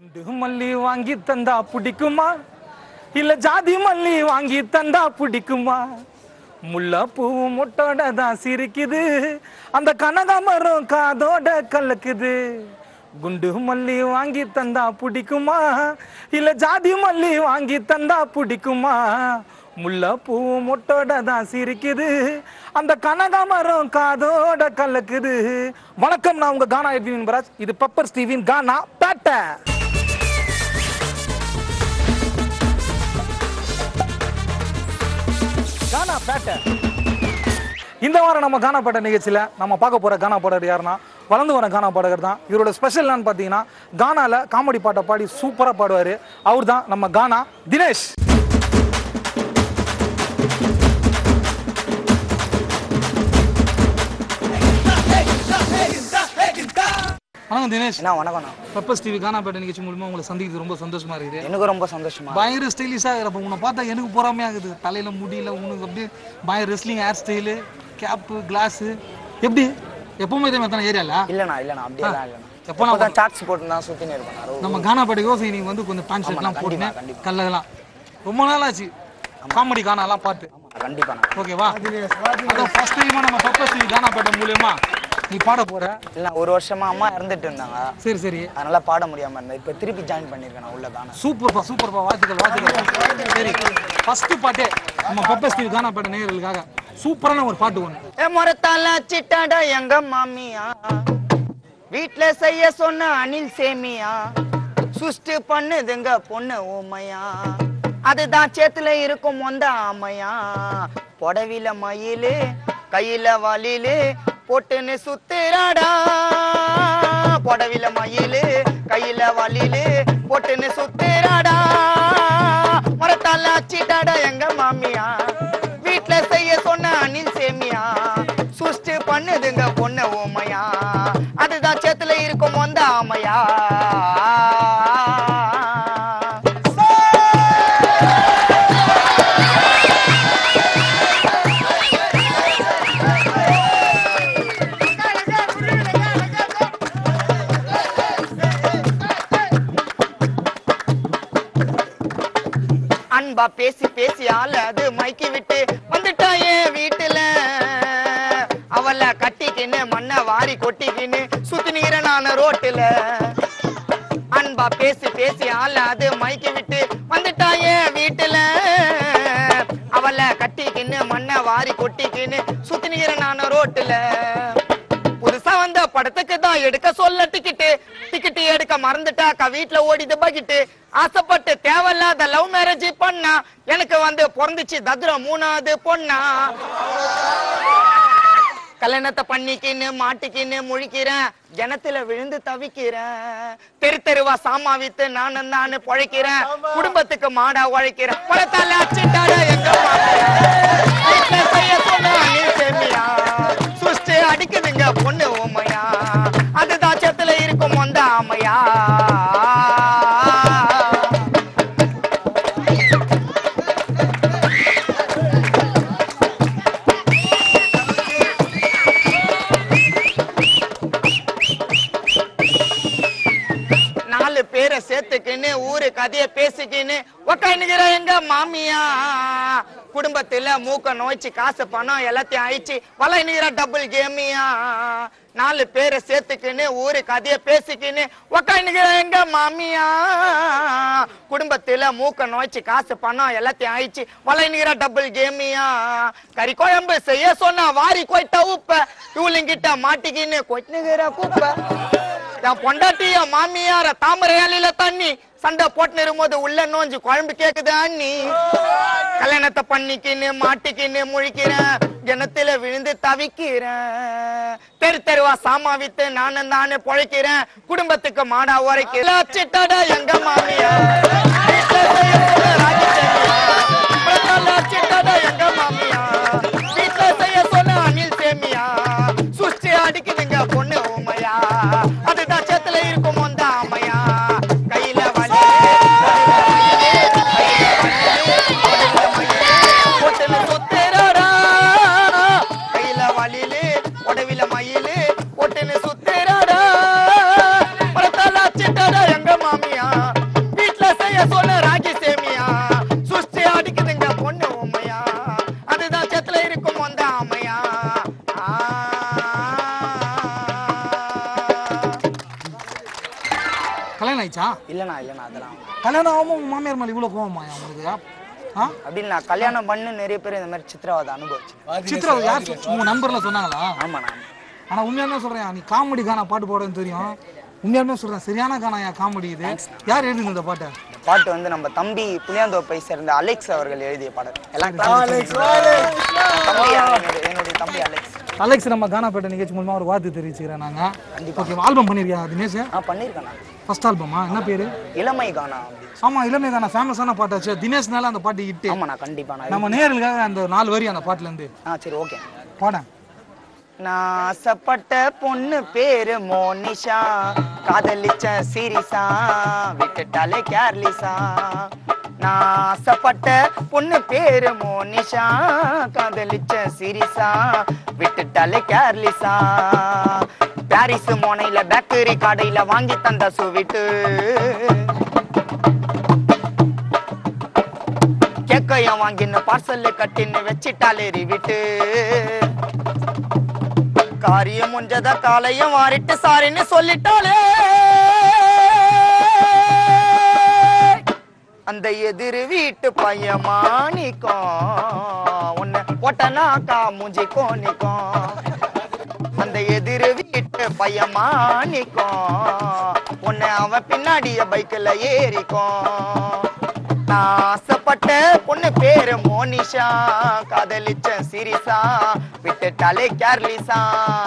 குண்டு மல்லி வாங்கி தந்தா பிடிக்குமா இல்ல ஜாதி மல்லி வாங்கி தந்தா பிடிக்குமா முல்லை பூவும் முட்டோட தான் சிரிக்குது அந்த கனகாமரம் காதோட கலக்குது குண்டு மல்லி வாங்கி தந்தா பிடிக்குமா இல்ல ஜாதி மல்லி வாங்கி தந்தா பிடிக்குமா முல்லை பூவும் முட்டோட தான் சிரிக்குது அந்த கனகாமரம் காதோட கலக்குது வணக்கம் நான் உங்க கானா எட்வின் பராஜ் இது பெப்பர் ஸ்டீவின் கானா பேட்டை கானா பேட்டை இந்த வாரம் நம்ம கானா பாட்ட நிகழ்ச்சியில் நம்ம பார்க்க போற கானா பாடகர் யாருன்னா வளர்ந்து வர கானா பாடகர் தான் இவரோட ஸ்பெஷல் என்னன்னு பார்த்தீங்கன்னா கானால காமெடி பாட்டை பாடி சூப்பராக பாடுவார் அவர் தான் நம்ம கானா தினேஷ் வணக்கம் தினேஷ் அண்ணா வணக்கம்ண்ணா பெப்பர்ஸ் டிவி கானா பாட்ட நிகழ்ச்சி மூலமா உங்களை சந்திக்கிறது ரொம்ப சந்தோஷமா இருக்குது எனக்கு ரொம்ப சந்தோஷமா பயங்கர ஸ்டைலிஷாக இருக்கிறப்ப உன்னை பார்த்தா எனக்கு பொறாமையாகுது தலையில முடியல உனக்கு அப்படியே பயங்கர wrestling hair style cap glass எப்படி எப்பவுமே இதே மாதிரி தானே ஏரியால இல்லண்ணா இல்லண்ணா அப்படியெல்லாம் இல்லண்ணா எப்போ நான் எப்போதான் சாட்ஸ் போட்டு தான் சுத்தின்னு இருப்பேன் நான். நம்ம கானா பாட்டு யோசனை நீங்க வந்து கொஞ்சம் பேண்ட் ஷர்ட்லாம் ஆமாண்ணா, போட்டுனேன் கண்டிப்பா, கல்லெல்லாம் ரொம்ப நாள் ஆச்சு காமெடி கானாலாம் பாட்டு ஆமாண்ணா, கண்டிப்பாண்ணா ஓகேவா அதான் ஃபர்ஸ்ட் டைமா நம்ம பெப்பர்ஸ் டிவி கானா பாட்ட மூலியமா நீ பாட போற இல்ல ஒரு வருஷமா அம்மா இறந்துட்டு இருந்தாங்க சரி சரி அதனால பாட முடியாம இருந்தேன் இப்போ திருப்பி ஜாயின் பண்ணியிருக்கேன் நான் உள்ள தானே சூப்பர்ப்பா சூப்பர்ப்பா வாழ்த்துக்கள் வாழ்த்துக்கள் சரி ஃபர்ஸ்ட் பாட்டே நம்ம பெப்பர்ஸ் டிவி கானா பாட்ட நேயர்களுக்காக சூப்பரான ஒரு பாட்டு ஒன்று ஏ முறத்தால சிட்டாடா எங்க மாமியா வீட்ல செய்ய சொன்ன அணில் சேமியா சுஷ்டு பண்ணுதுங்க பொண்ணு ஊமையா அதுதான் சேத்துல இருக்கும் மொந்த ஆமையா புடவில மயிலு கையில வலிலு பொட்டுன்னு சுத்துறாடா புடவில மயிலு கையில வலிலு பொட்டுன்னு சுத்துறாடா முறத்தால சிட்டாடா எங்க மாமியா வீட்ல செய்ய சொன்ன அணில் சேமியா சுஷ்டு பண்ணுதுங்க பொண்ணு ஓமையா அதுதான் சேத்துல இருக்கும் மொந்த ஆமையா அன்பா பேசி பேசி ஆள அது மைக்கி விட்டு வந்துட்டா என் வீட்டுல அவள கட்டிக்கின்னு மண்ணை வாரி கொட்டிக்கின்னு சுத்தி நீர நான் ரோட்டுல அன்பா பேசி பேசி ஆள அது மைக்கி விட்டு வந்துட்டா என் வீட்டுல அவள கட்டிக்கின்னு மண்ணை வாரி கொட்டிக்கின்னு சுத்தி நீர நான் ரோட்டுல புதுசா வந்த படத்துக்கு தான் எடுக்க சொல்ல டிக்கெட்டு டிக்கெட் எடுக்க மறந்துட்டாக்கா வீட்டுல ஓடிது பகிட்டு ஆசைப்பட்டு தேவையில்லாத லவ் மேரேஜ் பண்ணா எனக்கு வந்து பிறந்துச்சு தத்ரம் மூணாவது பொண்ணா கல்யாணத்தை பண்ணிக்கின்னு மாட்டிக்கின்னு முழிக்கிறேன் ஜனத்துல விழுந்து தவிக்கிறேன் தெரு தெருவா சாமா வித்து நானும் நானு பொழைக்கிறேன் குடும்பத்துக்கு மாடா உழைக்கிறேன் பழத்தால அச்சிட்டாட எங்க மாமியா. வீட்டுல செய்ய சொன்னா நீ செம்மியா சுஷ்டு அடிக்குதுங்க பொண்ணு ஊமையா அதுதான் செத்துல இருக்கும் மொந்த ஆமையா நாலு பேரை சேர்த்துக்கின்னு ஊரு கதைய பேசிக்கின்னு உக்காந்துக்கிற எங்க மாமியா குடும்பத்துல மூக்க நோய்ச்சி காசு பணம் எல்லாத்தையும் அழிச்சு வளைநிகிற டபுள் கேமியா நாலு பேரை சேர்த்துக்கின்னு ஊரு கதைய பேசிக்கின்னு உக்காந்துக்கிற எங்க மாமியா குடும்பத்துல மூக்க நோய்ச்சி காசு பணம் எல்லாத்தையும் அழிச்சு வளைநிகிற டபுள் கேமியா கறி குழம்பு செய்ய சொன்னா வாரி கொய்ட்ட உப்ப இவளுங்கிட்ட மாட்டிக்கின்னு கொய்ட்டுகிற குப்பை என் பொண்டாட்டிய மாமியார தாமரை இலையில தண்ணி சண்டை போட்டு இருக்கும்போது உள்ள நோஞ்சு குழம்பு கேக்குது அண்ணி கல்யாணத்தை பண்ணிக்கின்னு மாட்டிக்கின்னு முழிக்கிறேன் கிணத்துல விழுந்து தவிக்கிறேன் தெரு தெருவா சாமா வித்து நானும் தானே பொழைக்கிறேன் குடும்பத்துக்கு மாடா உரைக்கிறேன் சிட்டாடா எங்க மாமியா வீட்டுல செய்ய சொன்ன ராகி சேமியா. பிரதான சிட்டாடா எங்க மாமியா வீட்டுல செய்ய சொன்ன அணில் சேமியா சுஷ்டி அடிக்குதுங்க பொண்ணு ஊமையா அதுதான் சேத்துல இருக்கும் மொந்த ஆமையா கையில வலி பொட்டுல சுத்துறாடா கையில வலிலு உடவில மயிலு பொட்டுன்னு சுத்துறாடா பரத்தால சிட்டாடா எங்க மாமியா கல்யாணம் ஆயிடுச்சா இல்லண்ணா இல்லண்ணா அதெல்லாம் கல்யாணம் ஆகாம உங்க மாமியார் மேல இவ்வளவு கோவமா உங்களுக்கு ஆ அப்படின்னு நான் கல்யாணம் பண்ணு நிறைய பேர் இந்த மாதிரி சித்திரவதை அனுபவிச்சு சித்ரா யார் சொ- உங்க நண்பர்ல சொன்னாங்களா ஆமாண்ணா ஆனா உண்மையாலுமே சொல்றேன் நீ காமெடி கானா பாட்டு போடுறேன்னு தெரியும் உண்மையாலுமே சொல்றேன் சரியான கானா காமெடி இது யார் எழுதுங்க இந்த பாட்டை இந்த பாட்டு வந்து நம்ம தம்பி புளியாந்தோப்பை சேர்ந்த அலெக்ஸ் அவர்கள் எழுதிய பாடல் எல்லாம் தம்பி என்னுடைய என்னுடைய தம்பி அலெக்ஸ் அலெக்ஸ் நம்ம கானா பேட்டை நிகழ்ச்சி மூலமா ஒரு வாழ்த்து தெரிவிச்சுக்கிறேன் நாங்க ஓகே ஆல்பம் பண்ணிருக்கியா தினேஷ் ஆ பண்ணியிருக்கேண்ணா ஃபர்ஸ்ட் ஆல்பமா என்ன பேரு இளமை கானா அப்படின்னு ஆமா இளமை கானா ஃபேமஸான பாட்டாச்சு தினேஷ்னால அந்த பாட்டு இட்டு ஆமாண்ணா கண்டிப்பாண்ணா நம்ம நேர்களுக்காக அந்த நாலு வரி அந்த பாட்டுல இருந்து ஆ சரி ஓகே பாடேன் நான் ஆசைப்பட்ட பொண்ணு பேரு மோனிஷா காதலிச்ச சீரிசா விட்டுட்டாலே கேர்லிசா நான் ஆசைப்பட்ட பொண்ணு பேரு மோனிஷா காதலிச்ச சீரிசா விட்டுட்டாலே கேர்லிசா பாரிஸ் மோனையில பேக்கரி கடையில வாங்கி தந்த சுவிட்டு கேக்கையும் வாங்கின்னு பார்சல் கட்டின்னு வச்சிட்டாலே விட்டு காரியம் முடிஞ்சத காலையும் வாரிட்டு சாரின்னு சொல்லிட்டாளே அந்த எதிர் வீட்டு பையன் மாணிக்கம் உன்னை ஒட்டனாக்கா மூஞ்சி கோணிக்கும் அந்த எதிர் வீட்டு பையன் மாணிக்கம் உன்னை அவன் பின்னாடிய பைக்கில் ஏறிக்கும் நான் ஆசைப்பட்ட பொண்ணு பேரு மோனிஷா காதலிச்ச சிரிசா விட்டுட்டாலே கேர்லிசா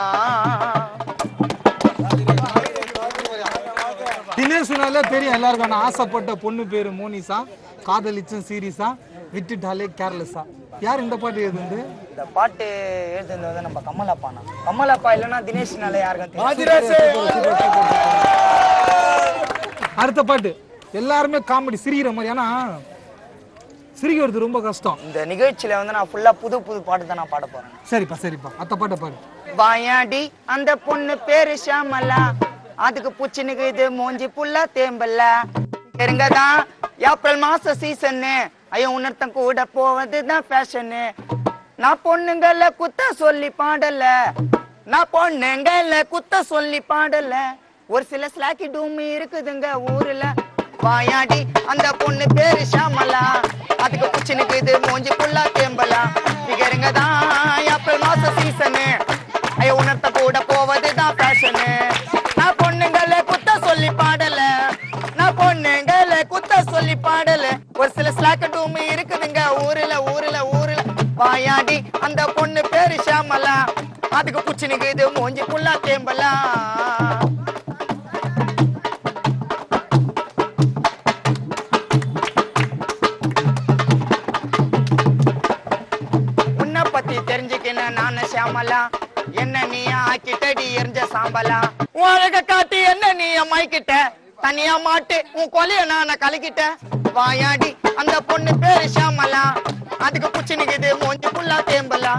தினேஷ்னாலே தெரியும் எல்லாருக்கும் நான் ஆசைப்பட்ட பொண்ணு பேரு மோனிசா காதலிச்சும் சீரியஸா விட்டுட்டாலே கேர்லெஸ்ஸா யார் இந்த பாட்டு எழுதுந்து இந்த பாட்டு எழுதுனது வந்து நம்ம கமலப்பாண்ணா கமலப்பா இல்லைன்னா தினேஷ்னால யாருக்கும் தெரியும் அடுத்த பாட்டு எல்லாருமே காமெடி சிரிக்கிற மாதிரி ஏன்னா சிரிக்கிறது ரொம்ப கஷ்டம் இந்த நிகழ்ச்சியில வந்து நான் ஃபுல்லா புது புது பாட்டு தான் நான் பாட போறேன் சரிப்பா சரிப்பா அத்த பாட்டை பாடு வாயாடி அந்த பொண்ணு பேரு ஷாமலா அதுக்கு புச்சினுக்கு இது மூஞ்சி புல்லா தேம்பல இருங்கதான் ஏப்ரல் மாச சீசன்னு ஐயோ உன்னர்த்தம் கூட போவதுதான் ஃபேஷனு நான் பொண்ணுங்கள குத்த சொல்லி பாடல நான் பொண்ணுங்கள குத்த சொல்லி பாடல ஒரு சில ஸ்லாக்கி டூமி இருக்குதுங்க ஊர்ல வாயாடி அந்த பொண்ணு பேரு ஷாமலா அதுக்கு புச்சினுக்கு இது மூஞ்சி புல்லா தேம்பலா இங்க தான் ஏப்ரல் மாச சீசனு ஐயோ உணர்த்த கூட போவதுதான் ஃபேஷனு நான் பொண்ணுங்கள குத்த சொல்லி பாடல நான் பொண்ணுங்கள குத்த சொல்லி பாடல ஒரு சில ஸ்லாக்க டூமி இருக்குதுங்க ஊருல ஊருல ஊருல வாயாடி அந்த பொண்ணு பேரு ஷாமலா அதுக்கு புச்சினுக்கு இது மூஞ்சி புல்லா தேம்பலா உன்னை பத்தி தெரிஞ்சுக்கின நானு ஷியாமலா என்ன நீ ஆக்கிட்டடி எரிஞ்ச சாம்பலா உன் அழக காட்டி என்ன நீ அம்மாய்க்கிட்ட தனியா மாட்டு உன் கொலைய நான் கலக்கிட்ட வாயாடி அந்த பொண்ணு பேரு ஷியாமலா அதுக்கு புச்சி நிக்குது மூஞ்சி புல்லா தேம்பலா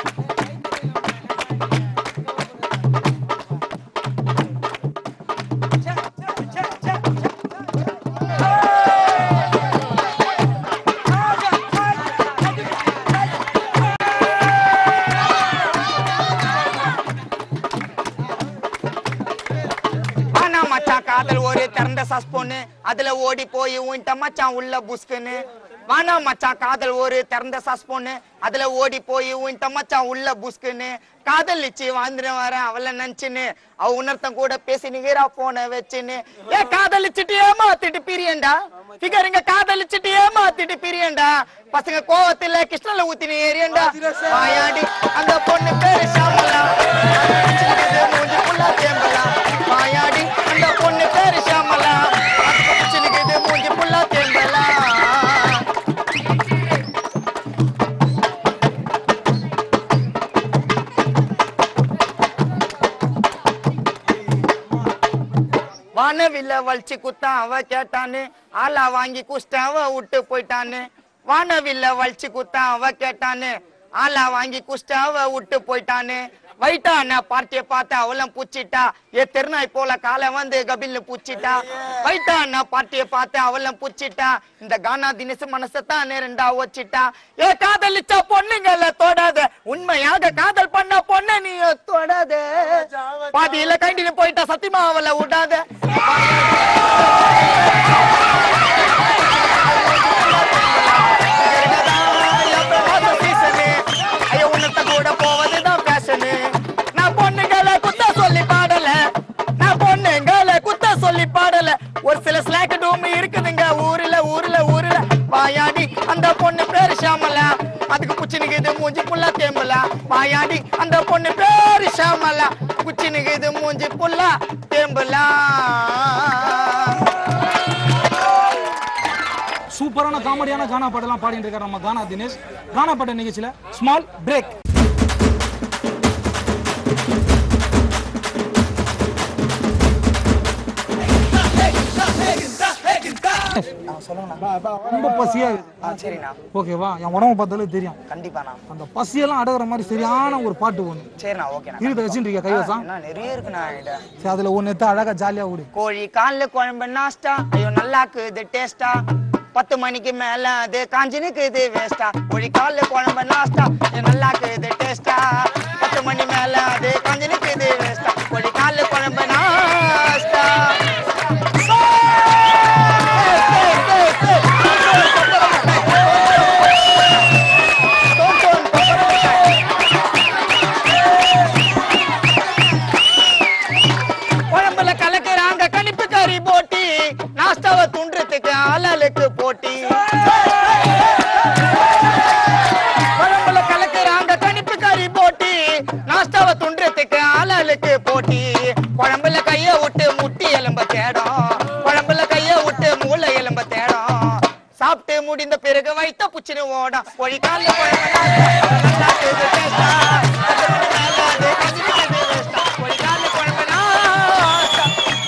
ஆனா மச்சான் காதல் ஒரு திறந்த சஸ்பொன்னு அதுல ஓடி போய் உன்ட்ட மச்சான் உள்ள புஸ்குன்னு வானா மச்சான் காதல் ஒரு திறந்த சஸ்பொன்னு அதுல ஓடி போய் உன்ட்ட மச்சான் உள்ள புஸ்குன்னு காதலிச்சு வாழ்ந்துட்டு வரேன் அவளை நினைச்சுன்னு அவ உணர்த்தம் கூட பேசி நிகரா போன வச்சுன்னு ஏ காதலிச்சுட்டு ஏமாத்திட்டு பிரியண்டா ஃபிகருங்க காதலிச்சுட்டு ஏமாத்திட்டு பிரியண்டா பசங்க கோவத்துல கிருஷ்ணல ஊத்தினு ஏரியண்டா வாயாடி அந்த பொண்ணு பேரு ஷாமலா இது மூஞ்சி புல்லா தேம்பலா வாயாடி அந்த பொண்ணு பேரு ஷாமலா சின்னுக்கு இது மூஞ்சி புல்லா தேம்பலா வானவில்ல வலிச்சு குத்தா அவ கேட்டான்னு ஆளா வாங்கி குஷ்ட அவ விட்டு போயிட்டான்னு வானவில்ல வலிச்சு குத்தா அவ கேட்டான்னு ஆளா வாங்கி குஷ்ட அவ விட்டு போயிட்டான்னு வைட்டான பார்ட்டிய பார்த்து அவளும் பூச்சிட்டா ஏ தெருநாய் போல காலை வந்து கபில்னு பூச்சிட்டா வைட்டான பார்ட்டிய பார்த்து அவளும் பூச்சிட்டா இந்த கானா தினசு மனசத்தான் ரெண்டா வச்சிட்டா ஏ காதலிச்ச பொண்ணுங்கள தொடாத உண்மையாக காதல் பண்ண பொண்ண நீ தொடாத பாதியில கைண்டின்னு போயிட்டா சத்தியமா அவளை விடாத ஐயோ உன்னத்த கூட போவதுதான் ஃபேஷனு நான் பொண்ணுங்களை குத்த சொல்லி பாடல நான் பொண்ணுங்களை குத்த சொல்லி பாடல ஒரு சில ஸ்லாக் டூம் இருக்குதுங்க ஊர்ல ஊர்ல ஊர்ல வாயாடி அந்த பொண்ணு பேரு ஷாமலா அதுக்கு குச்சினுக்குது மூஞ்சி புல்லா தேம்பலா வாயாடி அந்த பொண்ணு பேரு ஷாமலா குச்சினுக்குது மூஞ்சி புல்லா தேம்பலா சூப்பரான காமெடியான கானா பாட்டெல்லாம் பாடிட்டு இருக்காரு நம்ம கானா தினேஷ் கானா பாட்ட நிகழ்ச்சியில ஸ்மால் பிரேக் ரொம்ப பசியா இருக்குது சரிண்ணா ஓகேவா என் உடம்பு பார்த்தாலே தெரியும் கண்டிப்பாண்ணா அந்த பசியெல்லாம் அடகுற மாதிரி சரியான ஒரு பாட்டு ஒண்ணு சரிண்ணா ஓகேண்ணா இருக்க வச்சுட்டு கைவசம் என்ன நிறைய இருக்குண்ணா என்கிட்ட சரி அதுல ஒன்னு எடுத்து அழகா ஜாலியா விடு கோழி கால்ல குழம்பு நாஸ்டா ஐயோ நல்லா இருக்குது டேஸ்டா பத்து மணிக்கு மேல அது காஞ்சினுக்கு இது வேஸ்டா கோழி கால்ல குழம்பு நாஸ்டா ஐயோ நல்லா இருக்குது டேஸ்டா பத்து மணி மேல அது காஞ்சினுக்கு இது வேஸ்டா கோழி கால்ல குழம்பு நாஸ்டா குழம்புல கலக்குறாங்க கணிப்பு கறி போட்டி நாஸ்டாவை துண்டுறதுக்கு ஆளாளுக்கு போட்டி குழம்புல கலக்குறாங்க கணிப்பு கறி போட்டி நாஸ்டாவை துண்டுறதுக்கு ஆளாளுக்கு போட்டி குழம்புல கைய விட்டு முட்டி எலும்ப தேடும் குழம்புல கைய விட்டு மூளை எலும்ப தேடும் சாப்பிட்டு முடிந்த பிறகு வைத்த புச்சினு ஓடும் ஒழி கால குழம்பு நல்லா இருக்குது taste ஆ. பத்து மணி மேல அது கஞ்சினுக்கு இது waste ஆ. ஒழி கால குழம்பு நாஸ்டா.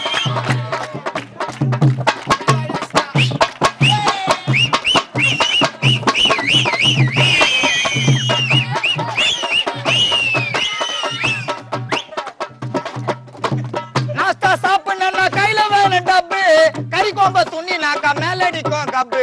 நாஸ்தா சாப்பிடணும்னா கையில வேணும் டப்பு கறி கோம்ப துணி நாக்கா மேலடிக்கும் கப்பு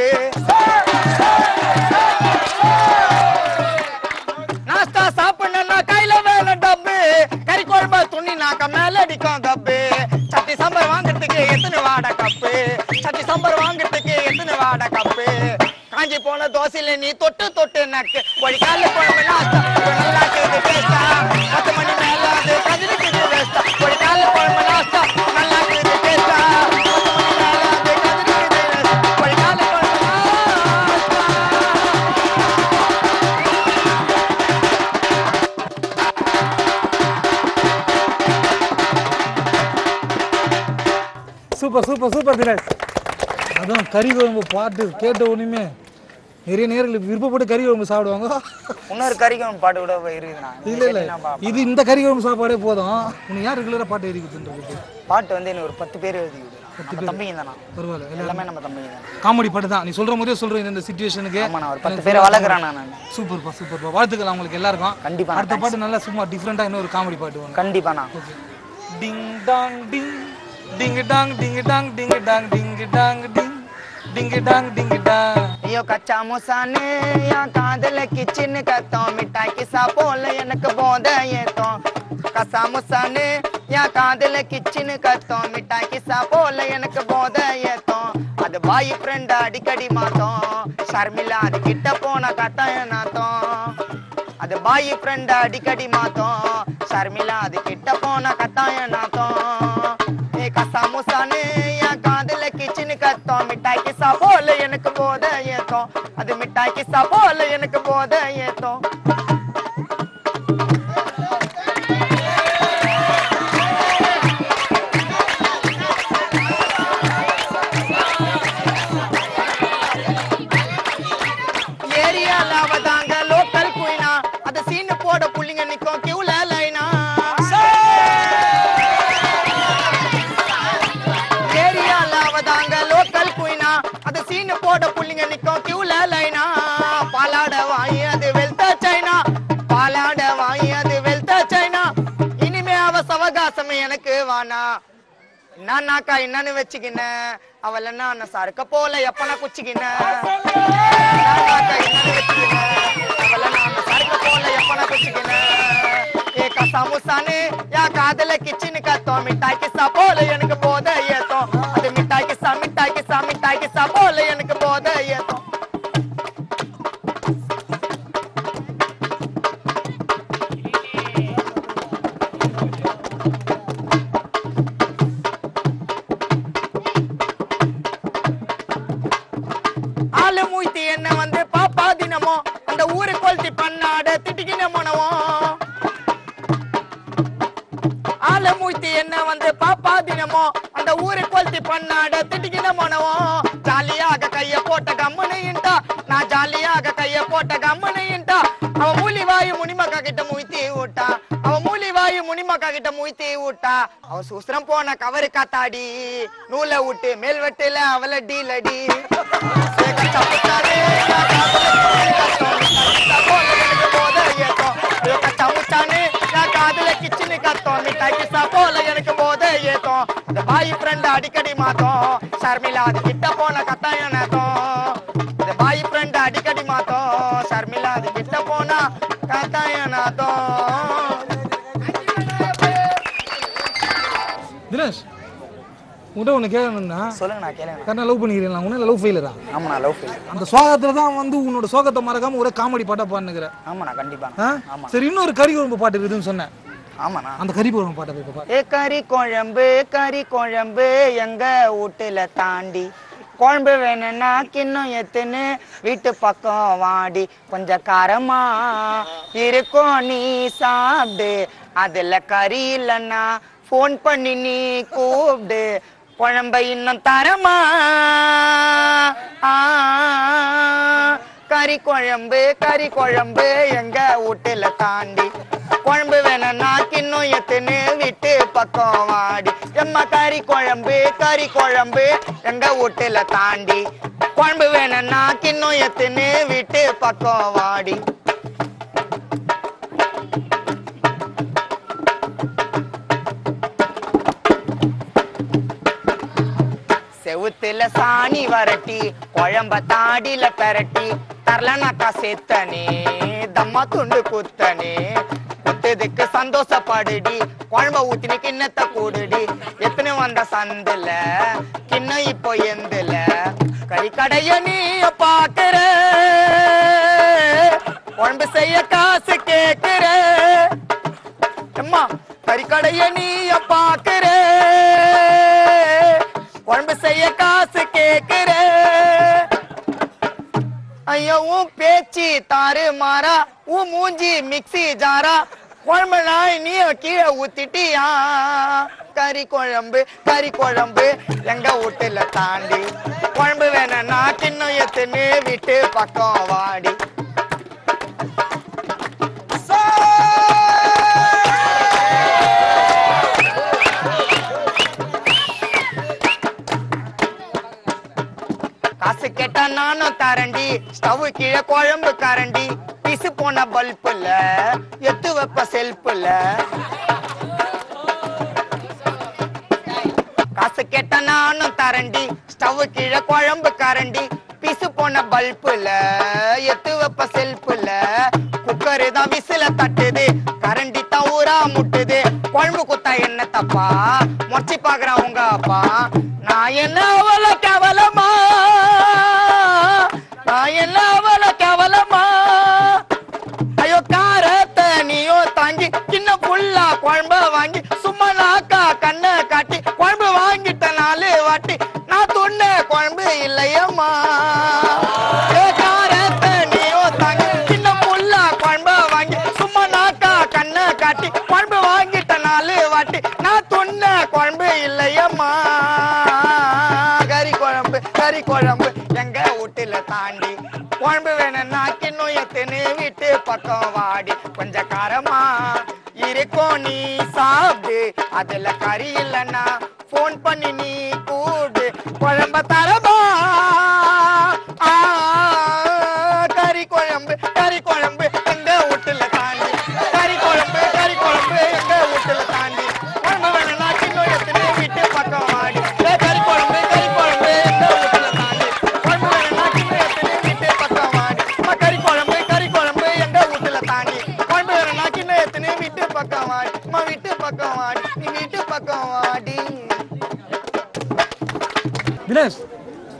நாஸ்தா சாப்பிடணும்னா கையில வேணும் டப்பு கறி குழம்ப துணி நாக்கா மேலடிக்கும் கப்பு சட்டி சாம்பார் வாங்குறதுக்கு எத்தனை வாடை கப்பு சட்டி சாம்பார் வாங்குறதுக்கு எத்தனை வாடை கப்பு காஞ்சி போன தோசையில நீ தொட்டு தொட்டு நக்கு ஒரு கால குழம்பு நாஸ்தா இது நல்லா இருக்குது டேஸ்டா பத்து மணி மேல அது கதிரிக்குது வேஸ்டா ஒரு கால குழம்பு நாஸ்தா நல்லா இருக்குது டேஸ்டா பத்து மணி மேல அது கதிரிக்குது வேஸ்டா ஒரு கால குழம்பு நாஸ்தா சூப்பர் சூப்பர் சூப்பர் தினேஷ் அதான் கறி குழம்பு பாட்டு கேட்ட உடனே நிறைய நேர்களுக்கு விருப்பப்பட்டு கறி குழம்பு சாப்பிடுவாங்க இன்னொரு கறிக்கும் பாட்டு கூட இருக்குதுண்ணா இல்ல இல்ல இது இந்த கறி குழம்பு சாப்பாடே போதும் உனக்கு யார் ரெகுலரா பாட்டு இருக்குதுன்றது பாட்டு வந்து எனக்கு ஒரு பத்து பேர் எழுதி விடுறான். நம்ம தம்பிங்க தானா பரவாயில்ல எல்லாம் எல்லாமே நம்ம தம்பிங்க தானே காமெடி பாட்டு தான் நீ சொல்ற மாதிரியே சொல்றேன் இந்த சுச்சுவேஷனுக்கு ஆமா நான் ஒரு பத்து பேரை வளர்க்குறேன் நான் சூப்பர்ப்பா சூப்பர்ப்பா வாழ்த்துக்கள் உங்களுக்கு எல்லாருக்கும் கண்டிப்பா அடுத்த பாட்டு நல்லா சும்மா டிஃப்ரெண்டா இன்னொரு காமெடி பாட்டு ஒன்று கண்டிப்பாண்ணா டிங் டாங் டிங் டிங் டாங் டிங் டாங் டிங் டாங் டிங் டாங் டிங் டிங் டாங் டிங் டாங் ஐயோ கச்சா முசானு என் காதல கிச்சின்னு கத்தோம் மிட்டாய் கிசா போல எனக்கு போத ஏத்தோம் கசா முசானு என் காதல கிச்சின்னு கத்தோம் மிட்டாய் கிசா போல எனக்கு போத ஏத்தோம் அது பாய் ஃப்ரெண்ட் அடிக்கடி மாத்தோம் ஷர்மிளா அது கிட்ட போன கத்தாயம் நாத்தோம் அது பாய் ஃப்ரெண்ட் அடிக்கடி மாத்தோம் ஷர்மிளா அது கிட்ட போன கத்தாயம் நாத்தோம் ஏ கசா முசானு என் காதல கிச்சின்னு கத்தோம் மிட்டாய் கிசா போல எனக்கு போத ஏத்தோம் அது மிட்டாய் கிசா போல எனக்கு போத ஏத்தோம் ஏரியால அவதாங்க லோக்கல் குயினா அத சீனு போட புள்ளிங்க நிக்கும் கியூல லைனா ஏரியால அவதாங்க லோக்கல் குயினா அத சீனு போட புள்ளிங்க நிக்கும் கியூல லைனா பாலாட வாயி அது வெல்த என்னன்னாக்கா என்னன்னு வச்சுக்கினேன் அவள் என்ன நான் சறுக்க போல எப்ப நான் குச்சிக்கினேன் என்னன்னாக்கா என்னன்னு வச்சுக்கினேன் அவள் என்ன நான் சறுக்க போல எப்ப நான் குச்சிக்கினேன் ஏ கசாமுசானு யா காதல கிச்சனு கத்தோம் மிட்டாய் கிசா போல எனக்கு போத ஏத்தோம் அது மிட்டாய் கிசா மிட்டாய் கிசா மிட்டாய் கிசா போல எனக்கு போத ஏத்தோம் ஆளு மூய்த்தி என்ன வந்து பாப்பா தினமோ அந்த ஊரு கொல்த்தி பண்ணாட திட்டிக்கின மனவோ ஆளு மூய்த்தி என்ன வந்து பாப்பா தினமோ அந்த ஊரு கொல்த்தி பண்ணாட திட்டிக்கின மனவோ ஜாலியாக கைய போட்ட கம்முனையின்டா நான் ஜாலியாக கைய போட்ட கம்முனையின்டா அவ மூலி வாயு முனிமக்கா கிட்ட முய்த்தி விட்டா அவ மூலி வாயு முனிமக்கா கிட்ட முய்த்தி விட்டா அவ சூஸ்திரம் போன கவரு காத்தாடி நூலை விட்டு மேல் வெட்டுல அவள டீலடி அடிக்கடி மாத்தோம் ஷர்மிளா அது கிட்ட போன கட்டாயம் நேத்தோம் இந்த பாய் ஃப்ரெண்ட் அடிக்கடி மாத்தோம் ஷர்மிளா அது கிட்ட போனா கட்டாயம் நாத்தோம் தினேஷ் உங்கள்கிட்ட ஒன்று கேட்கணும்னா சொல்லுங்க நான் கேளுங்க கரெக்டாக லவ் பண்ணிக்கிறீங்களா உன்ன லவ் ஃபெயிலரா ஆமா நான் லவ் ஃபீல் அந்த சோகத்தில் தான் வந்து உன்னோட சோகத்தை மறக்காம ஒரே காமெடி பாட்டாக பாடுனுக்கிற ஆமா நான் கண்டிப்பா ஆ ஆமா சரி இன்னொரு கறி குழம்பு பாட்டு இருக்குதுன்னு சொன்னேன் ஆமாண்ணா அந்த கறி குழம்பு பாட்டை இப்போ பாட்டு ஏ கறி குழம்பு கறி குழம்பு எங்க வீட்டுல தாண்டி குழம்பு வேணும்னா கிண்ணம் எத்துன்னு வீட்டு பக்கம் வாடி கொஞ்சம் காரமா இருக்கும் நீ சாப்பிடு அதுல கறி இல்லைன்னா ஃபோன் பண்ணி நீ கூப்பிடு குழம்ப இன்னும் தரமா ஆ கறி குழம்பு கறி குழம்பு எங்க வீட்டுல தாண்டி குழம்பு வேணும்னா கிண்ணம் எத்துன்னு விட்டு பக்கம் வாடி எம்மா கறி குழம்பு கறி குழம்பு எங்க வீட்டுல தாண்டி குழம்பு வேணும்னா கிண்ணம் எத்துன்னு விட்டு பக்கம் வாடி செவுத்துல சாணி வரட்டி குழம்ப தாடியில பெரட்டி தரலனாக்கா சேத்தனே தம்மா துண்டு குத்தனே குத்ததுக்கு சந்தோஷப்படுடி குழம்ப ஊத்தினி கிண்ணத்தை கூடுடி எத்தனை வந்த சந்துல கிண்ணம் இப்போ எந்துல கறி கடைய நீ பாக்குற குழம்பு செய்ய காசு கேக்குற அம்மா கறிக்கடைய நீ பாக்குற குழம்பு செய்ய காசு கேக்குற ஐயோ உன் பேச்சு தாறு மாறா உன் மூஞ்சி மிக்ஸி ஜாரா குழம்பு நாய் நீ கீழே ஊத்திட்டியா கறி குழம்பு கறி குழம்பு எங்க வீட்டுல தாண்டி குழம்பு வேணும்னா கிண்ணம் எத்துன்னு விட்டு பக்கம் வாடி காசு கேட்டா நானும் தரண்டி ஸ்டவ் கீழே குழம்பு கரண்டி பிசு போன பல்புல எத்து வைப்ப செல்ஃபுல காசு கேட்டா நானும் தரண்டி ஸ்டவ் கீழே குழம்பு கரண்டி பிசு போன பல்புல எத்து வைப்ப செல்ஃபுல குக்கரு தான் விசில தட்டுது கரண்டி தான் ஊரா முட்டுது குழம்பு குத்தா என்ன தப்பா மொச்சி பாக்குறான் உங்க அப்பா நான் என்ன அவள கவலமா நான் என்ன அவள கவலமா ஐயோ காரத்த நீயோ தாங்கி சின்ன புல்லா குழம்ப வாங்கி சும்மா நாக்கா கண்ணை காட்டி குழம்பு வாங்கிட்ட நாலு வாட்டி நான் துண்ண குழம்பு இல்லையம்மா ஏ காரத்த நீயோ தாங்கி சின்ன புல்லா குழம்ப வாங்கி சும்மா நாக்கா கண்ணை காட்டி குழம்பு வாங்கிட்ட நாலு வாட்டி நான் துண்ண குழம்பு இல்லையம்மா கறி குழம்பு கறி குழம்பு எங்க வீட்டுல தாண்டி குழம்பு வேணும்னா கிண்ணம் எத்துன்னு வீட்டு பக்கம் வாடி கொஞ்சம் காரமா இருக்கும் நீ சாப்பிடு அதுல கறி இல்லைன்னா ஃபோன் பண்ணி நீ கூடு குழம்ப தரமா ஆ, கறி குழம்பு கறி குழம்பு எங்க வீட்டுல தாண்டி கறி குழம்பு கறி குழம்பு எங்க வீட்டுல தாண்டி குழம்பு வேணும்னா கிண்ணம் எத்துன்னு வீட்டு பக்கம்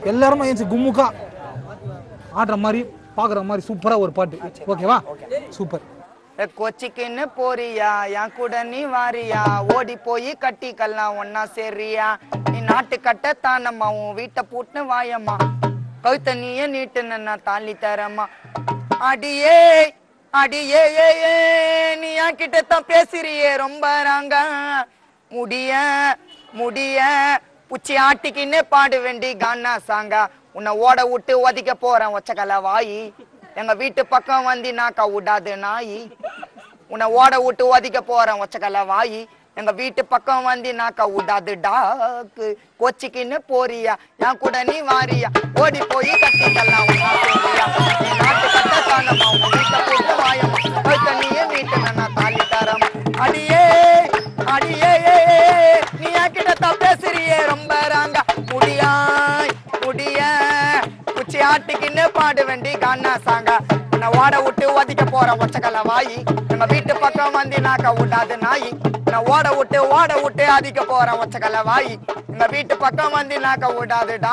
எல்லாருமே ஏஞ்சி கும்முக்கா ஆடுற மாதிரி பார்க்குற மாதிரி சூப்பராக ஒரு பாட்டு ஓகேவா சூப்பர் ஏ, கொச்சிக்குன்னு போறியா என் கூட நீ வாரியா ஓடி போய் கட்டிக்கலாம் ஒன்னா சேர்றியா நீ நாட்டு கட்ட தானம்மா உன் வீட்டை பூட்டுன்னு வாயம்மா கழுத்த நீயே நீட்டுன்னு நான் தாலி தரம்மா அடியே அடியே ஏ, ஏ, நீ என் கிட்ட தான் பேசுறியே ரொம்ப ராங்க முடிய முடிய புச்சி ஆட்டிக்கின்னு பாடு வேண்டி கானா சாங்கா உன்னை ஓட விட்டு ஒதிக்க போறேன் ஒச்சக்கல வாயி எங்க வீட்டு பக்கம் வந்து நாக்கா விடாது நாயி உன்னை ஓட விட்டு ஒதிக்க போறேன் ஒச்சக்கல வாயி எங்க வீட்டு பக்கம் வந்து நாக்கா விடாது டாக்கு கொச்சிக்கின்னு போறியா என் கூட நீ வாரியா ஓடி போய் கட்டிக்கலாம் உன்னா சேரியா நீ நாட்டு கட்ட தானம்மா உன் வீட்டை போட்டு வாயம்மா கழுத்த நீயே நீட்டு நான் தாலி தரமா அடியே அடியே நீ என்கிட்ட தான் பேசுறியே ரொம்ப ராங்க முடியாய் முடிய குச்சி ஆட்டிக்கின்னு பாடு வேண்டி கானா சாங்க உன்னை ஓட விட்டு ஒதிக்க போற ஒச்சக்கல வாயி நம்ம வீட்டு பக்கம் வந்து நாக்க விடாது நாயி நான் ஓட விட்டு ஓட விட்டு அதிக்க போற ஒச்சக்கல வாயி எங்க வீட்டு பக்கம் வந்து நாக்க விடாதுடா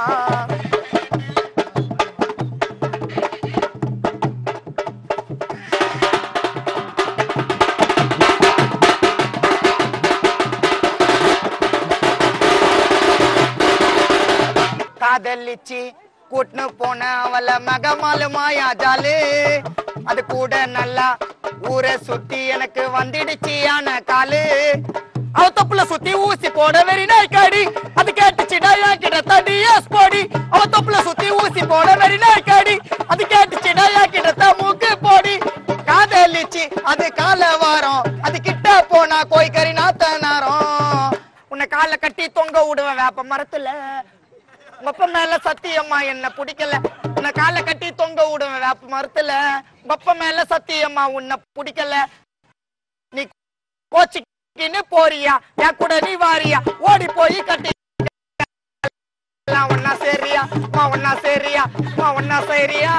காதலிச்சு கூட்டுன்னு போன அவள மகமாலு மாயா ஜாலு அது கூட நல்லா ஊரை சுத்தி எனக்கு வந்துடுச்சு ஆன காலு அவ தொப்புல சுத்தி ஊசி போட வெறி நாய்க்காடி அது கேட்டுச்சுடா என் கிட்ட தடி எஸ் போடி அவ தொப்புல சுத்தி ஊசி போட வெறி நாய்க்காடி அது கேட்டுச்சுடா என் கிட்ட தான் மூக்கு போடி காதலிச்சு அது கால வாரம் அது கிட்ட போனா கோய்கறி நாத்த நேரம் உன்னை கால கட்டி தொங்க விடுவேன் வேப்ப மரத்துல மொப்ப மேல சத்தியம்மா என்ன பிடிக்கல உன்னை காலை கட்டி தொங்க விடுவேன் வேப்ப மரத்துல மொப்ப மேல சத்தியம்மா உன்னை பிடிக்கல நீ கோச்சிக்கின்னு போறியா என் கூட நீ வாரியா ஓடி போய் கட்டி எல்லாம் ஒன்னா சேரியா மா ஒன்னா சேரியா மா ஒன்னா சேரியா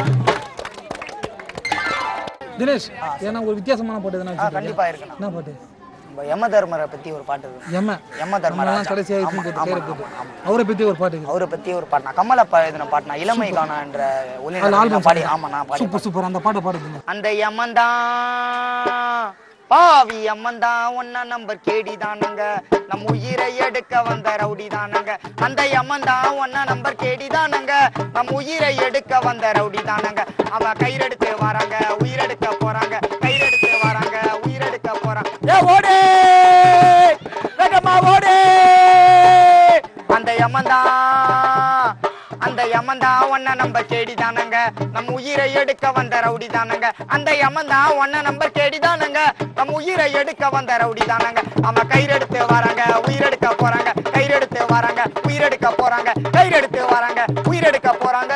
தினேஷ் ஏன்னா ஒரு வித்தியாசமான பாட்டு எதனா வச்சிருக்கியா? கண்டிப்பா இருக்கணும் என்ன பாட்டு நம்ம யம தர்மரை பத்தி ஒரு பாட்டு இருக்கு எம்ம யம தர்மராஜா. நம்மலாம் கடைசியா ஆமா, இருக்கும் போட்டு ஆமா, பேரை ஆமா, போட்டு ஆமா. அவரை பத்தி ஒரு பாட்டு இருக்குது அவரை பத்தி ஒரு பாட்டு நான் கமலப்பா எழுதின பாட்டு நான் இளமை காணா என்ற ஒளி அதுல நான் ஆல்பம் பாடி ஆமா நான் பாடி சூப்பர் சூப்பர் அந்த பாட்டை பாடுங்க அந்த யமன்தான் பாவி அம்மன்தான் ஒன்னா நம்பர் கேடி தானுங்க நம் உயிரை எடுக்க வந்த ரவுடி தானுங்க அந்த யமன்தான் ஒன்னா நம்பர் கேடி தானுங்க நம் உயிரை எடுக்க வந்த ரவுடி தானுங்க அவ கயிறெடுத்து வராங்க உயிரெடுக்க போறாங்க கயிறெடுத்து வராங்க உயிரெடுக்க போறாங்க ஏ ஓடே வேகமா ஓடே அந்த யமன்தான் அந்த யமந்தா ஒன்ன நம்பர் கேடி தானங்க நம்ம உயிரை எடுக்க வந்த ரவுடி தானங்க அந்த யமந்தா ஒன்ன நம்பர் கேடி தானங்க நம்ம உயிரை எடுக்க வந்த ரவுடி தானங்க அவன் கயிறெடுத்து வராங்க உயிரெடுக்க போறாங்க கயிறெடுத்து வராங்க உயிரெடுக்க போறாங்க கயிறெடுத்து வராங்க உயிரெடுக்க போறாங்க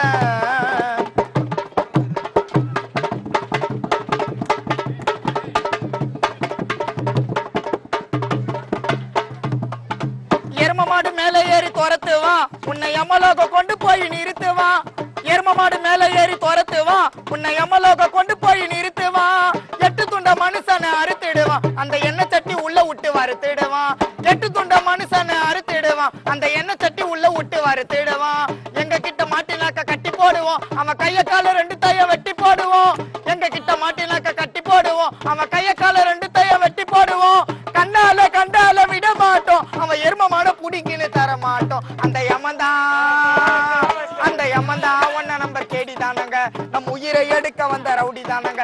எரும மாடு மேல ஏறி துரத்துவான் உன்னை யமலோக கொண்டு போய் நிறுத்துவான் எரும மாடு மேல ஏறி துரத்துவான் உன்னை யமலோக கொண்டு போய் நிறுத்துவான் எட்டு துண்ட மனுஷனை அறுத்திடுவான் அந்த எண்ணெய் சட்டி உள்ள விட்டு வறுத்திடுவான் எட்டு துண்ட மனுஷனை அறுத்திடுவான் அந்த எண்ணெய் சட்டி உள்ள விட்டு வறுத்திடுவான் எங்க கிட்ட மாட்டினாக்க கட்டி போடுவோம் அவன் கைய கால ரெண்டு தைய வெட்டி போடுவோம் எங்க கிட்ட மாட்டினாக்க கட்டி போடுவோம் அவன் கைய கால ரெண்டு தைய வெட்டி போடுவோம் கண்ணால கண்டால விட மாட்டோம் அவன் எருமமான புடிங்கின்னு தர மாட்டோம் அந்த யமந்தா அந்த யமந்தா ஒன்ன நம்பர் கேடி தானங்க நம் உயிரை எடுக்க வந்த ரவுடி தானங்க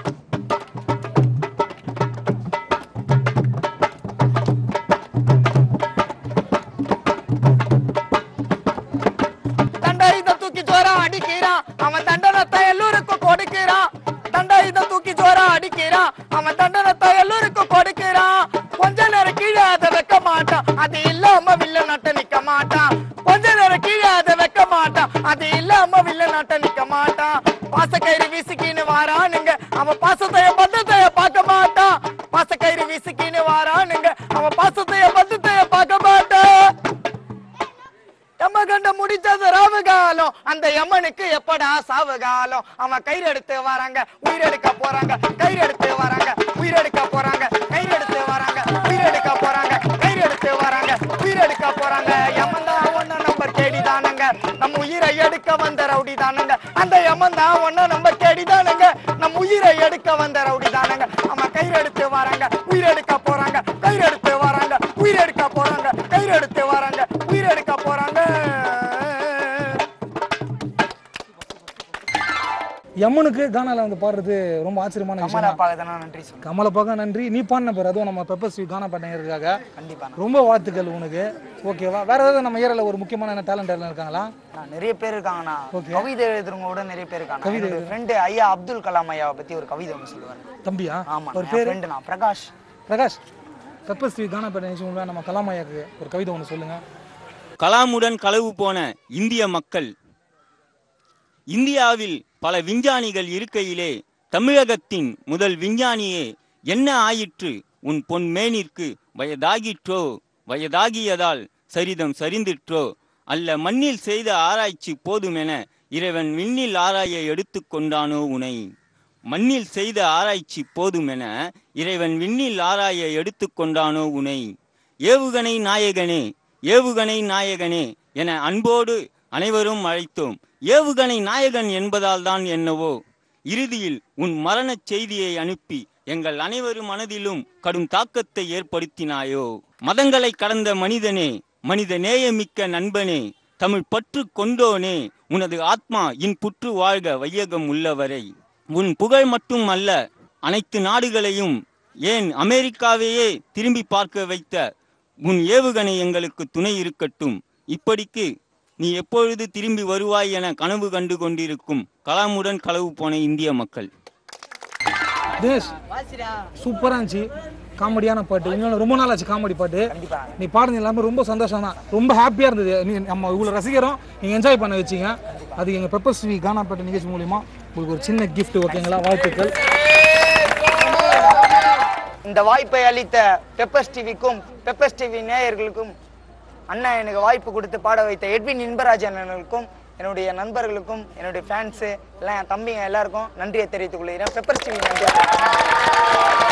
தண்டாயுதம் தூக்கி ஜோரா அடிக்கிறான் அவன் தண்டனத்தை எல்லோருக்கும் கொடுக்கிறான் தண்டாயுதம் தூக்கி ஜோரா அடிக்கிறான் அவன் தண்டனத்தை எல்லோருக்கும் கொடுக்கிறான் கொஞ்ச நேரம் கீழே அதை வைக்க மாட்டான் அது இல்லாம வில்ல நட்ட நிக்க மாட்டான் கொஞ்ச நேரம் கீழே அதை வைக்க மாட்டான் அது இல்லாம வில்ல நட்ட நிக்க மாட்டான் பாசக்கயிறு வீசிக்கின்னு வாரானுங்க அவன் பாசத்தைய பந்தத்தைய பார்க்க மாட்டான் பாசக்கயிறு வீசிக்கின்னு வாரானுங்க அவன் பாசத்தைய பந்தத்தைய பார்க்க மாட்டான் எம்ம கண்ட முடிச்சது ராவு காலம் அந்த எம்மனுக்கு எப்படா சாவு காலம் அவன் கயிறெடுத்து வராங்க உயிரெடுக்க போறாங்க கயிறெடுத்து வராங்க உயிரெடுக்க போறாங்க கயிறெடுத்து வராங்க உயிரெடுக்க போறாங்க கயிறெடுத்து வராங்க உயிரெடுக்க போறாங்க எம்மன் தான் ஒன்ன நம்பர் தேடி தானுங்க நம்ம உயிரை எடுக்க வந்த ரவுடி தானுங்க அந்த யமன் தான் ஒன்னா நம்ம தேடி தானுங்க நம்ம உயிரை எடுக்க வந்த ரவுடி தானுங்க அவன் கயிறு எடுத்து வராங்க உயிரெடுக்க போறாங்க கயிறு எடுத்து வராங்க உயிரெடுக்க போறாங்க கயிறு எடுத்து வராங்க உயிரெடுக்க போறாங்க யமுனுக்கு கானால வந்து பாடுறது ரொம்ப ஆச்சரியமான விஷயம் அம்மா அப்பாவுக்கு தானே நன்றி சொல்லுங்க கமலை பார்க்க நன்றி நீ பாடின பேர் அதுவும் நம்ம பெப்பர் ஸ்வீட் கானா பாட்டினருக்காக கண்டிப்பா ரொம்ப வாழ்த்துக்கள் உனக்கு ஓகேவா வேற ஏதாவது நம்ம ஏரியால ஒரு முக்கியமான டேலண்ட் எல்லாம் இருக்காங்களா நான் நிறைய பேர் இருக்காங்கண்ணா Okay. கவிதை எழுதுறவங்க கூட நிறைய பேர் இருக்காங்க என்னோட ஃப்ரெண்டு ஐயா அப்துல் கலாம் ஐயாவை பத்தி ஒரு கவிதை ஒன்று சொல்லுவார் தம்பியா ஆமா ஒரு என் பேர் ஃப்ரெண்டு நான் பிரகாஷ் பிரகாஷ் பெப்பர் ஸ்வீட் கானா பாட்டின நிகழ்ச்சி நம்ம கலாமையாக்கு ஒரு கவிதை ஒன்று சொல்லுங்க கலாமுடன் களவு போன இந்திய மக்கள் இந்தியாவில் பல விஞ்ஞானிகள் இருக்கையிலே தமிழகத்தின் முதல் விஞ்ஞானியே என்ன ஆயிற்று உன் பொன் மேனிற்கு வயதாகிற்றோ வயதாகியதால் சரிதம் சரிந்திற்றோ அல்ல மண்ணில் செய்த ஆராய்ச்சி போதுமென இறைவன் விண்ணில் ஆராய எடுத்துக்கொண்டானோ உனை மண்ணில் செய்த ஆராய்ச்சி போதுமென இறைவன் விண்ணில் ஆராய எடுத்துக்கொண்டானோ உனை ஏவுகணை நாயகனே ஏவுகணை நாயகனே என அன்போடு அனைவரும் அழைத்தோம் ஏவுகணை நாயகன் என்பதால் தான் என்னவோ இறுதியில் உன் மரணச் செய்தியை அனுப்பி எங்கள் அனைவரும் மனதிலும் கடும் தாக்கத்தை ஏற்படுத்தினாயோ மதங்களை கடந்த மனிதனே மனித நேயமிக்க நண்பனே தமிழ் பற்று கொண்டோனே உனது ஆத்மா இன் புற்று வாழ்க வையகம் உள்ளவரை உன் புகழ் மட்டும் அல்ல அனைத்து நாடுகளையும் ஏன் அமெரிக்காவையே திரும்பி பார்க்க வைத்த உன் ஏவுகணை எங்களுக்கு துணை இருக்கட்டும் இப்படிக்கு நீ எப்பொழுது திரும்பி வருவாய் என கனவு கண்டு கொண்டிருக்கும் கலாமுடன் களவு போன இந்திய மக்கள் தினேஷ் சூப்பரா இருந்துச்சு காமெடியான பாட்டு இன்னொன்று ரொம்ப நாள் ஆச்சு காமெடி பாட்டு கண்டிப்பா நீ பாடுறது எல்லாமே ரொம்ப சந்தோஷம் தான் ரொம்ப ஹாப்பியாக இருந்தது நீ நம்ம இவ்வளோ ரசிக்கிறோம் நீங்கள் என்ஜாய் பண்ண வச்சீங்க அது எங்கள் பெப்பர் ஸ்வீ கானா பாட்டு நிகழ்ச்சி மூலிமா உங்களுக்கு ஒரு சின்ன கிஃப்ட் ஓகேங்களா வாழ்த்துக்கள் இந்த வாய்ப்பை அளித்த பெப்பர்ஸ் டிவிக்கும் பெப்பர்ஸ் டிவி நேயர்களுக்கும் அண்ணா எனக்கு வாய்ப்பு கொடுத்து பாட வைத்த எட்வின் இன்பராஜ் அண்ணனுக்கும் என்னுடைய நண்பர்களுக்கும் என்னுடைய ஃபேன்ஸு எல்லாம் என் தம்பிங்க எல்லாருக்கும் நன்றியை தெரிவித்துக் கொள்கிறேன் பெப்பர்ஸ் டிவி நன்றி